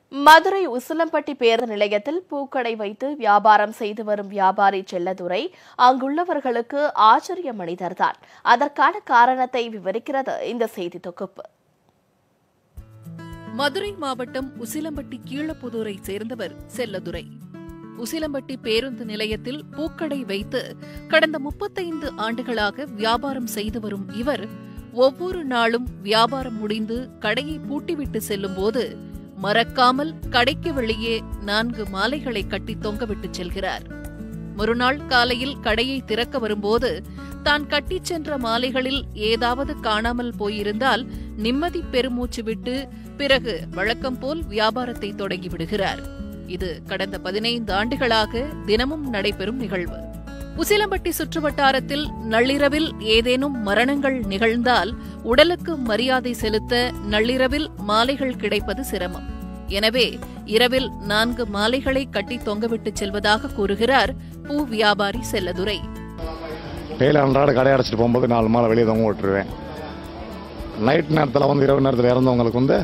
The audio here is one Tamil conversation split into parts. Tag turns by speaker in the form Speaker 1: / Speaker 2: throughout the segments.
Speaker 1: மதுரை உசிலம்பட்டி பேருந்து நிலையத்தில் பூக்கடை வைத்து வியாபாரம் செய்து வரும் வியாபாரி செல்லதுரை அங்குள்ளவர்களுக்கு ஆச்சரிய மனிதர்தான் அதற்கான காரணத்தை விவரிக்கிறது இந்த செய்தி தொகுப்பு
Speaker 2: மதுரை மாவட்டம் உசிலம்பட்டி கீழப்புதூரை சேர்ந்தவர் செல்லதுரை உசிலம்பட்டி பேருந்து நிலையத்தில் பூக்கடை வைத்து கடந்த முப்பத்தைந்து ஆண்டுகளாக வியாபாரம் செய்து வரும் இவர் ஒவ்வொரு நாளும் வியாபாரம் முடிந்து கடையை பூட்டிவிட்டு செல்லும்போது மறக்காமல் கடைக்கு வெளியே நான்கு மாலைகளை கட்டி தொங்கவிட்டு செல்கிறார் மறுநாள் காலையில் கடையை திறக்க வரும்போது தான் கட்டிச் சென்ற மாலைகளில் ஏதாவது காணாமல் போயிருந்தால் நிம்மதி பெருமூச்சு விட்டு பிறகு வழக்கம் போல் வியாபாரத்தை தொடங்கிவிடுகிறார் இது கடந்த பதினைந்து ஆண்டுகளாக தினமும் நடைபெறும் நிகழ்வு உசிலம்பட்டி சுற்றுவட்டாரத்தில் நள்ளிரவில் ஏதேனும் மரணங்கள் நிகழ்ந்தால் உடலுக்கு மரியாதை செலுத்த நள்ளிரவில் மாலைகள் கிடைப்பது சிரமம் எனவே இரவில் நான்கு மாலைகளை கட்டி தொங்கவிட்டு செல்வதாக கூறுகிறார் பூ வியாபாரி செல்லதுரை
Speaker 3: டெய்லி அன்றாட கடை அடைச்சிட்டு போகும்போது நாலு மாலை வெளியே தொங்க விட்டுருவேன் நைட் நேரத்தில் வந்து இரவு நேரத்தில் இறந்தவங்களுக்கு வந்து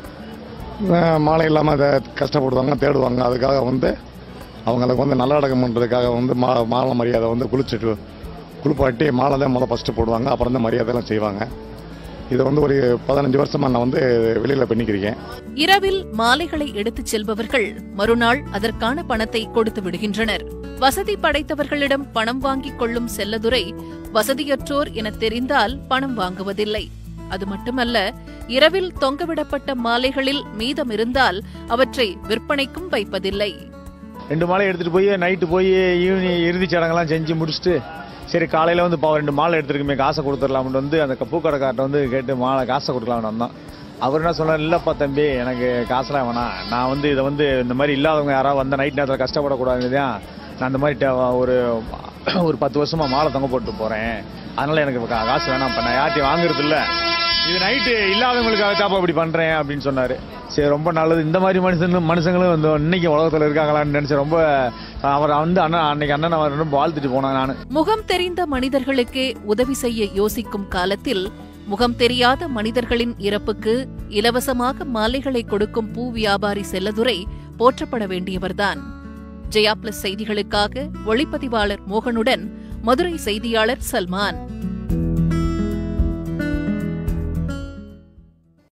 Speaker 3: அஹ், மாலை இல்லாமல் அதை கஷ்டப்படுவாங்க தேடுவாங்க அதுக்காக வந்து அவங்களுக்கு வந்து நல்லடக்கம் பண்ணுறதுக்காக வந்து மா மாலை மரியாதை வந்து குளிச்சுட்டு குளிப்பாட்டி மாலை தான் முதல்ல ஃபஸ்ட்டு போடுவாங்க அப்புறம் தான் மரியாதைலாம் செய்வாங்க இதை வந்து ஒரு பதினஞ்சு வருஷமாக நான் வந்து வெளியில் பண்ணிக்கிறேன்
Speaker 2: இரவில் மாலைகளை எடுத்துச் செல்பவர்கள் மறுநாள் அதற்கான பணத்தை கொடுத்து விடுகின்றனர் வசதி படைத்தவர்களிடம் பணம் வாங்கிக் கொள்ளும் செல்லதுரை வசதியற்றோர் என தெரிந்தால் பணம் வாங்குவதில்லை அது மட்டுமல்ல இரவில் தொங்கவிடப்பட்ட மாலைகளில் மீதம் இருந்தால் அவற்றை விற்பனைக்கும் வைப்பதில்லை
Speaker 4: ரெண்டு மாலை எடுத்துட்டு போய் நைட்டு போய் ஈவினிங் இறுதிச் சடங்கெல்லாம் செஞ்சு முடிச்சுட்டு சரி காலையில் வந்து பாவம் ரெண்டு மாலை எடுத்துருக்குமே காசை கொடுத்துடலாம்னு வந்து அந்த பூக்கடைக்கார்ட்ட வந்து கேட்டு மாலை காசை கொடுக்கலாம்னு வந்தோம் அவர் என்ன சொன்னார் இல்லைப்பா தம்பி எனக்கு காசெல்லாம் வேணாம் நான் வந்து இதை வந்து இந்த மாதிரி இல்லாதவங்க யாராவது வந்த நைட் நேரத்தில் கஷ்டப்படக்கூடாதுதான் நான் அந்த மாதிரி டே- ஒரு ஒரு பத்து வருஷமா மாலை தொங்க போட்டு போகிறேன் அதனால எனக்கு கா- காசு வேணாம் இப்போ நான் யார்ட்டையும் வாங்குறது இல்ல இது நைட்டு இல்லாதவங்களுக்காக தாப்பா இப்படி பண்ணுறேன் அப்படின்னு சொன்னார் சரி ரொம்ப நல்லது இந்த மாதிரி மனுஷங்களும் மனுஷங்களும் வந்து இன்னைக்கு உலகத்தில் இருக்காங்களான்னு நினச்சி ரொம்ப அவர் வந்து அண்ணன் அன்னைக்கு அண்ணன் அவர் ரொம்ப வாழ்த்துட்டு போனேன் நான்
Speaker 2: முகம் தெரிந்த மனிதர்களுக்கே உதவி செய்ய யோசிக்கும் காலத்தில் முகம் தெரியாத மனிதர்களின் இறப்புக்கு இலவசமாக மாலைகளை கொடுக்கும் பூ வியாபாரி செல்லதுரை போற்றப்பட வேண்டியவர்தான் ஜெயா பிளஸ் செய்திகளுக்காக ஒளிப்பதிவாளர் மோகனுடன் மதுரை செய்தியாளர் சல்மான்